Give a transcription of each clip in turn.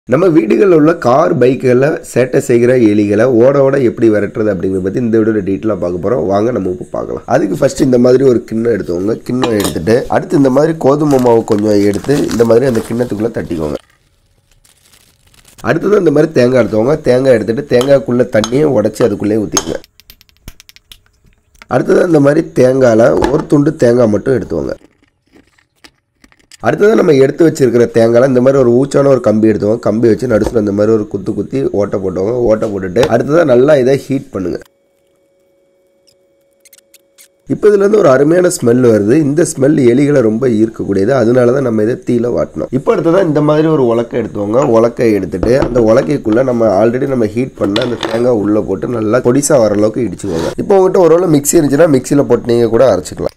நம்ம வீடுகளில் உள்ள கார் பைக்குகளில் சேட்டை செய்கிற எலிகளை ஓட ஓட எப்படி விரட்டுறது அப்படிங்கிறத பற்றி இந்த வீடியோவில் டீட்டெயிலாக பார்க்க போகிறோம் வாங்க நம்ம இப்போ பார்க்கலாம் அதுக்கு ஃபர்ஸ்ட் இந்த மாதிரி ஒரு கிண்ணம் எடுத்துக்கோங்க கிண்ணம் எடுத்துட்டு அடுத்து இந்த மாதிரி கோதுமை மாவு கொஞ்சம் எடுத்து இந்த மாதிரி அந்த கிண்ணத்துக்குள்ளே தட்டிக்கோங்க அடுத்தது இந்த மாதிரி தேங்காய் எடுத்துக்கோங்க தேங்காய் எடுத்துட்டு தேங்காய்க்குள்ளே தண்ணியை உடச்சி அதுக்குள்ளேயே ஊற்றிடுங்க அடுத்தது இந்த மாதிரி தேங்காயில் ஒரு துண்டு தேங்காய் மட்டும் எடுத்துக்கோங்க அடுத்தது நம்ம எடுத்து வச்சிருக்கிற தேங்காய் இந்த மாதிரி ஒரு ஊச்சான ஒரு கம்பி எடுத்துவோம் கம்பி வச்சு நடுசுல இந்த மாதிரி ஒரு குத்து குத்தி ஓட்டை போட்டுவோங்க ஓட்டை போட்டுட்டு அடுத்ததாக நல்லா இதை ஹீட் பண்ணுங்க இப்போ இதுலேருந்து ஒரு அருமையான ஸ்மெல் வருது இந்த ஸ்மெல் எலிகளை ரொம்ப ஈர்க்கக்கூடியது அதனால தான் நம்ம இதை தீல வாட்டணும் இப்போ அடுத்ததான் இந்த மாதிரி ஒரு உலக்கை எடுத்துவோங்க உலக்கை எடுத்துட்டு அந்த உலக்கைக்குள்ளே நம்ம ஆல்ரெடி நம்ம ஹீட் பண்ண அந்த தேங்காய் உள்ளே போட்டு நல்லா பொடிசா வர அளவுக்கு இடிச்சுக்கோங்க இப்போ உங்கள்கிட்ட ஒரு வேளை மிக்ஸி இருந்துச்சுன்னா மிக்சியில் போட்டு நீங்கள் கூட அரைச்சிக்கலாம்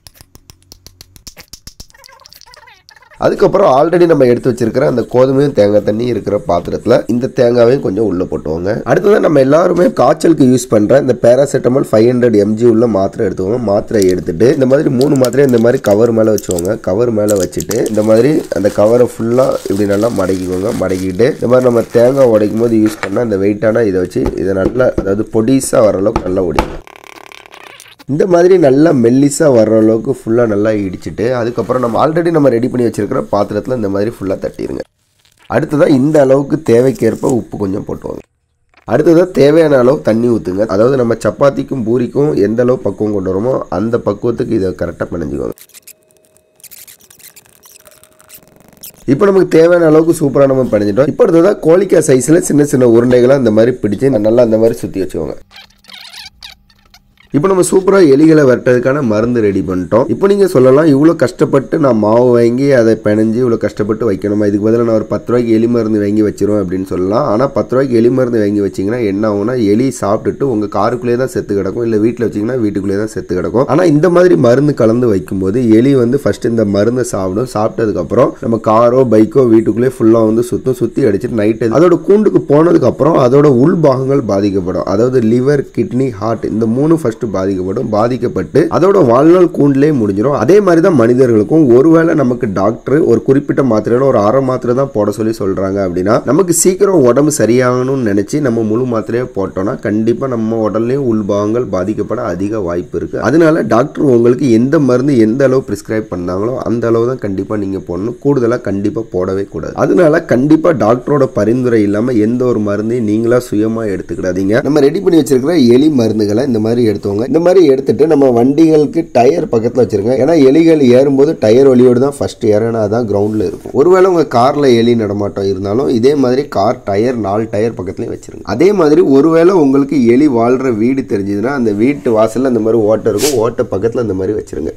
அதுக்கப்புறம் ஆல்ரெடி நம்ம எடுத்து வச்சிருக்கிற அந்த கோதுமையும் தேங்காய் தண்ணி இருக்கிற பாத்திரத்தில் இந்த தேங்காவையும் கொஞ்சம் உள்ளே போட்டுவோங்க அடுத்ததான் நம்ம எல்லாருமே காய்ச்சலுக்கு யூஸ் பண்ணுற இந்த பேராசிட்டமால் ஃபைவ் ஹண்ட்ரட் எம்ஜி உள்ள மாத்திரை எடுத்துக்கோங்க மாத்திரை எடுத்துட்டு இந்த மாதிரி மூணு மாத்திரை இந்த மாதிரி கவர் மேலே வச்சுக்கோங்க கவர் மேலே வச்சுட்டு இந்த மாதிரி அந்த கவரை ஃபுல்லாக இப்படி நல்லா மடக்கிக்கோங்க மடக்கிட்டு இந்த மாதிரி நம்ம தேங்காய் உடைக்கும் போது யூஸ் பண்ண அந்த வெயிட்டான இதை வச்சு இதை நல்லா அதாவது பொடிசாக வர அளவுக்கு நல்லா உடைக்கும் இந்த மாதிரி நல்லா மெல்லிஸாக வர்ற அளவுக்கு ஃபுல்லாக நல்லா இடிச்சிட்டு அதுக்கப்புறம் நம்ம ஆல்ரெடி நம்ம ரெடி பண்ணி வச்சிருக்கிற பாத்திரத்தில் இந்த மாதிரி ஃபுல்லாக தட்டிடுங்க அடுத்ததாக இந்த அளவுக்கு தேவைக்கேற்ப உப்பு கொஞ்சம் போட்டுவாங்க அடுத்ததாக தேவையான அளவு தண்ணி ஊற்றுங்க அதாவது நம்ம சப்பாத்திக்கும் பூரிக்கும் எந்த அளவு பக்குவம் கொண்டு வரோமோ அந்த பக்குவத்துக்கு இதை கரெக்டாக பிணைஞ்சுக்கோங்க இப்போ நமக்கு தேவையான அளவுக்கு சூப்பராக நம்ம பிணைஞ்சிட்டோம் இப்போ அடுத்ததாக கோழிக்காய் சைஸில் சின்ன சின்ன உருண்டைகளாக இந்த மாதிரி பிடிச்சி நல்லா அந்த மாதிரி சுற்றி வச்சுக்கோங்க இப்போ நம்ம சூப்பராக எலிகளை விரட்டதுக்கான மருந்து ரெடி பண்ணிட்டோம் இப்போ நீங்கள் சொல்லலாம் இவ்வளோ கஷ்டப்பட்டு நான் மாவு வாங்கி அதை பிணைஞ்சு இவ்வளோ கஷ்டப்பட்டு வைக்கணுமா இதுக்கு பதிலாக நான் ஒரு பத்து ரூபாய்க்கு எலி மருந்து வாங்கி வச்சிருவேன் அப்படின்னு சொல்லலாம் ஆனால் பத்து ரூபாய்க்கு எலி மருந்து வாங்கி வச்சிங்கன்னா என்ன ஆகும்னா எலி சாப்பிட்டுட்டு உங்கள் காருக்குள்ளேயே தான் செத்து கிடக்கும் இல்லை வீட்டில் வச்சிங்கன்னா வீட்டுக்குள்ளேயே தான் செத்து கிடக்கும் ஆனால் இந்த மாதிரி மருந்து கலந்து வைக்கும்போது எலி வந்து ஃபர்ஸ்ட் இந்த மருந்தை சாப்பிடும் சாப்பிட்டதுக்கப்புறம் நம்ம காரோ பைக்கோ வீட்டுக்குள்ளேயே ஃபுல்லாக வந்து சுற்றும் சுற்றி அடிச்சுட்டு நைட்டு அதோட கூண்டுக்கு போனதுக்கப்புறம் அதோட உள் பாகங்கள் பாதிக்கப்படும் அதாவது லிவர் கிட்னி ஹார்ட் இந்த மூணு ஃபர்ஸ்ட் பாதிக்கப்படும் பாதிக்கப்பட்டு அதோட வாழ்நாள் கூண்டிலே முடிஞ்சிடும் அதே மாதிரி தான் மனிதர்களுக்கும் ஒருவேளை நமக்கு டாக்டர் ஒரு குறிப்பிட்ட மாத்திரையோட ஒரு அரை மாத்திரை தான் போட சொல்லி சொல்றாங்க அப்படின்னா நமக்கு சீக்கிரம் உடம்பு சரியாகணும்னு நினைச்சு நம்ம முழு மாத்திரையை போட்டோம்னா கண்டிப்பா நம்ம உடல்லையும் உள்பாகங்கள் பாதிக்கப்பட அதிக வாய்ப்பு இருக்கு அதனால டாக்டர் உங்களுக்கு எந்த மருந்து எந்த அளவு பிரிஸ்கிரைப் பண்ணாங்களோ அந்த அளவு தான் கண்டிப்பா நீங்க போடணும் கூடுதலா கண்டிப்பா போடவே கூடாது அதனால கண்டிப்பா டாக்டரோட பரிந்துரை இல்லாம எந்த ஒரு மருந்தையும் நீங்களா சுயமா எடுத்துக்கிடாதீங்க நம்ம ரெடி பண்ணி வச்சிருக்கிற எலி மருந்துகளை இந்த மாதிரி எடுத்துவோங்க இந்த மாதிரி எடுத்துட்டு நம்ம வண்டிகளுக்கு டயர் பக்கத்தில் வச்சிருங்க ஏன்னா எலிகள் ஏறும்போது டயர் வழியோடு தான் ஃபர்ஸ்ட் ஏறினா தான் கிரவுண்டில் இருக்கும் ஒருவேளை உங்கள் காரில் எலி நடமாட்டம் இருந்தாலும் இதே மாதிரி கார் டயர் நாலு டயர் பக்கத்துலேயும் வச்சிருங்க அதே மாதிரி ஒருவேளை உங்களுக்கு எலி வாழ்கிற வீடு தெரிஞ்சதுன்னா அந்த வீட்டு வாசலில் இந்த மாதிரி ஓட்டை இருக்கும் ஓட்டை பக்கத்தில் இந்த மாதிரி வச்சிருங்க